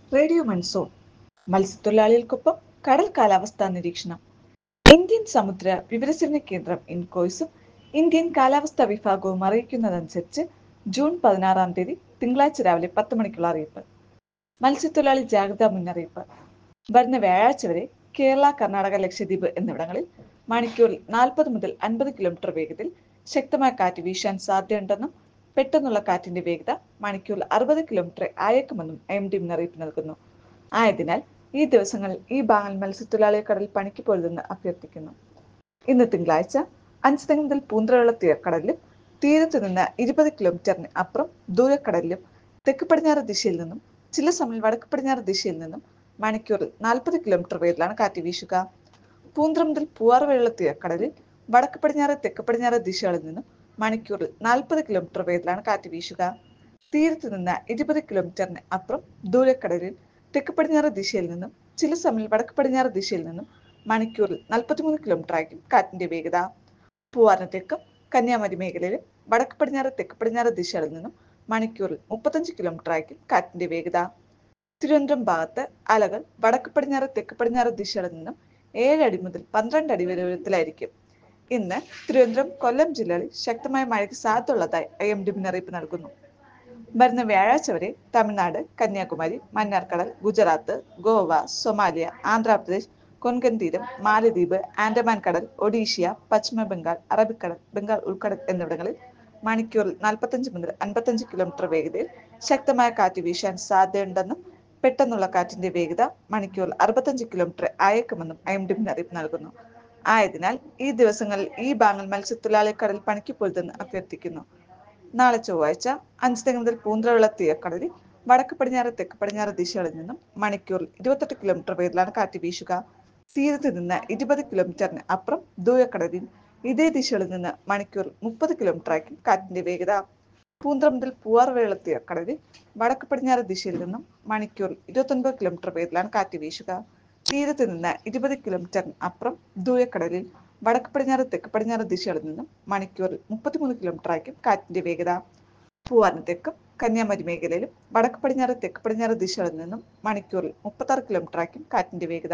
radio monsoon മത്സ്യത്തൊഴിലാളികൾക്കൊപ്പം കടൽ കാലാവസ്ഥാ നിരീക്ഷണം ഇന്ത്യൻ സമുദ്ര വിവരസേവന കേന്ദ്രം ഇൻകോയ്സും ഇന്ത്യൻ കാലാവസ്ഥാ വിഭാഗവും അറിയിക്കുന്നതനുസരിച്ച് ജൂൺ പതിനാറാം തീയതി തിങ്കളാഴ്ച രാവിലെ പത്ത് മണിക്കുള്ള അറിയിപ്പ് മത്സ്യത്തൊഴിലാളി ജാഗ്രതാ മുന്നറിയിപ്പ് വരുന്ന വ്യാഴാഴ്ച വരെ കേരള കർണാടക ലക്ഷദ്വീപ് എന്നിവിടങ്ങളിൽ മണിക്കൂറിൽ നാൽപ്പത് മുതൽ അൻപത് കിലോമീറ്റർ വേഗതയിൽ ശക്തമായ കാറ്റ് വീശാൻ സാധ്യതയുണ്ടെന്നും പെട്ടെന്നുള്ള കാറ്റിന്റെ വേഗത മണിക്കൂറിൽ അറുപത് കിലോമീറ്റർ ആയേക്കുമെന്നും എം ഡി മുന്നറിയിപ്പ് നൽകുന്നു ആയതിനാൽ ഈ ദിവസങ്ങളിൽ ഈ ഭാഗങ്ങൾ മത്സ്യത്തൊഴിലാളികൾ കടൽ പണിക്ക് പോരുതെന്ന് അഭ്യർത്ഥിക്കുന്നു ഇന്ന് തിങ്കളാഴ്ച അഞ്ചുതെങ്ങ് മുതൽ പൂന്തറയുള്ള തീരക്കടലിലും തീരത്ത് നിന്ന് ഇരുപത് കിലോമീറ്ററിന് അപ്പുറം ദൂരക്കടലിലും തെക്ക് പടിഞ്ഞാറ് ദിശയിൽ നിന്നും ചില സമയം വടക്ക് പടിഞ്ഞാറ് ദിശയിൽ നിന്നും മണിക്കൂറിൽ നാൽപ്പത് കിലോമീറ്റർ വേഗത്തിലാണ് കാറ്റ് വീശുക പൂന്തറ മുതൽ പൂവാർ വരെയുള്ള തീരക്കടലിൽ വടക്ക് പടിഞ്ഞാറ് തെക്ക് പടിഞ്ഞാറ് ദിശകളിൽ നിന്നും മണിക്കൂറിൽ നാൽപ്പത് കിലോമീറ്റർ വേഗത്തിലാണ് കാറ്റ് വീശുക തീരത്ത് നിന്ന് ഇരുപത് കിലോമീറ്ററിന് അപ്പുറം ദൂരക്കടലിൽ തെക്ക് പടിഞ്ഞാറ് ദിശയിൽ നിന്നും ചില സമയം വടക്ക് പടിഞ്ഞാറ് ദിശയിൽ നിന്നും മണിക്കൂറിൽ നാൽപ്പത്തിമൂന്ന് കിലോമീറ്റർ ആയിരിക്കും കാറ്റിന്റെ വേഗത പൂവാറിന് തെക്കും കന്യാകുമാരി മേഖലയിലും വടക്ക് പടിഞ്ഞാറ് തെക്ക് പടിഞ്ഞാറ് ദിശകളിൽ നിന്നും മണിക്കൂറിൽ മുപ്പത്തഞ്ച് കിലോമീറ്റർ ആയിരിക്കും കാറ്റിന്റെ വേഗത തിരുവനന്തപുരം ഭാഗത്ത് അലകൾ വടക്ക് പടിഞ്ഞാറ് തെക്ക് പടിഞ്ഞാറ് ദിശകളിൽ നിന്നും ഏഴ് അടി മുതൽ പന്ത്രണ്ട് അടി വരെ ഉയരത്തിലായിരിക്കും ഇന്ന് തിരുവനന്തപുരം കൊല്ലം ജില്ലകളിൽ ശക്തമായ മഴയ്ക്ക് സാധ്യതയുള്ളതായി ഐ എം ഡി മുന്നറിയിപ്പ് നൽകുന്നു വരുന്ന വ്യാഴാഴ്ച വരെ തമിഴ്നാട് കന്യാകുമാരി മന്നാർക്കടൽ ഗുജറാത്ത് ഗോവ സൊമാലിയ ആന്ധ്രാപ്രദേശ് കൊൻകൻ തീരം മാലദ്വീപ് ആൻഡമാൻ കടൽ ഒഡീഷ്യ പശ്ചിമ ബംഗാൾ അറബിക്കടൽ ബംഗാൾ ഉൾക്കടൽ എന്നിവിടങ്ങളിൽ മണിക്കൂറിൽ നാൽപ്പത്തഞ്ച് മുതൽ അൻപത്തഞ്ച് കിലോമീറ്റർ വേഗതയിൽ ശക്തമായ കാറ്റ് വീശാൻ സാധ്യതയുണ്ടെന്നും പെട്ടെന്നുള്ള കാറ്റിന്റെ വേഗത മണിക്കൂറിൽ അറുപത്തഞ്ച് കിലോമീറ്റർ ആയേക്കുമെന്നും ഐ എം ഡി മുന്നറിയിപ്പ് നൽകുന്നു ആയതിനാൽ ഈ ദിവസങ്ങളിൽ ഈ ഭാഗങ്ങൾ മത്സ്യത്തൊഴിലാളി കടൽ പണിക്ക് പൊരുതെന്ന് അഭ്യർത്ഥിക്കുന്നു നാളെ ചൊവ്വാഴ്ച അഞ്ച് തെങ്ങ് മുതൽ പൂന്തറയുള്ള തീരക്കടലിൽ വടക്ക് പടിഞ്ഞാറ് തെക്ക് പടിഞ്ഞാറ് ദിശകളിൽ നിന്നും മണിക്കൂറിൽ ഇരുപത്തെട്ട് കിലോമീറ്റർ വേഗത്തിലാണ് കാറ്റ് വീശുക തീരത്ത് നിന്ന് ഇരുപത് കിലോമീറ്ററിന് അപ്പുറം ദൂരക്കടലിൽ ഇതേ ദിശകളിൽ നിന്ന് മണിക്കൂറിൽ മുപ്പത് കിലോമീറ്റർ ആയിരിക്കും കാറ്റിന്റെ വേഗത പൂന്തറ മുതൽ പൂവാർ വരെയുള്ള തീരക്കടലിൽ വടക്ക് പടിഞ്ഞാറ് ദിശയിൽ നിന്നും മണിക്കൂറിൽ ഇരുപത്തൊൻപത് കിലോമീറ്റർ വേഗത്തിലാണ് കാറ്റ് വീശുക തീരത്ത് നിന്ന് ഇരുപത് കിലോമീറ്ററിന് അപ്പുറം ദൂരക്കടലിൽ വടക്ക് പടിഞ്ഞാറ് തെക്ക് പടിഞ്ഞാറ് ദിശകളിൽ നിന്നും മണിക്കൂറിൽ മുപ്പത്തിമൂന്ന് കിലോമീറ്റർ ആയിരിക്കും കാറ്റിന്റെ വേഗത പൂവാറിന് തെക്കും കന്യാകുമാരി മേഖലയിലും വടക്ക് പടിഞ്ഞാറ് തെക്ക് പടിഞ്ഞാറ് ദിശകളിൽ നിന്നും മണിക്കൂറിൽ മുപ്പത്താറ് കിലോമീറ്റർ ആയിരിക്കും കാറ്റിന്റെ വേഗത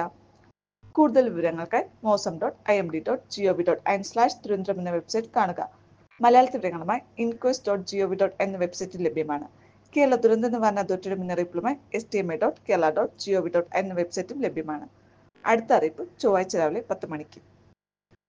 കൂടുതൽ വിവരങ്ങൾക്കായി mausam dot I M D dot G O V dot in slash Thiruvananthapuram എന്ന വെബ്സൈറ്റ് കാണുക മലയാളത്തിൽ വിവരങ്ങളുമായി ഇൻക്വസ്റ്റ് dot G O V dot എന്ന വെബ്സൈറ്റിൽ ലഭ്യമാണ് കേരള ദുരന്ത നിവാരണ അതോറിറ്റിയുടെ മുന്നറിയിപ്പുമായി S T M A dot Kerala dot G O V dot എന്ന വെബ്സൈറ്റും ലഭ്യമാണ് അടുത്ത അറിയിപ്പ് ചൊവ്വാഴ്ച രാവിലെ പത്ത് മണിക്ക്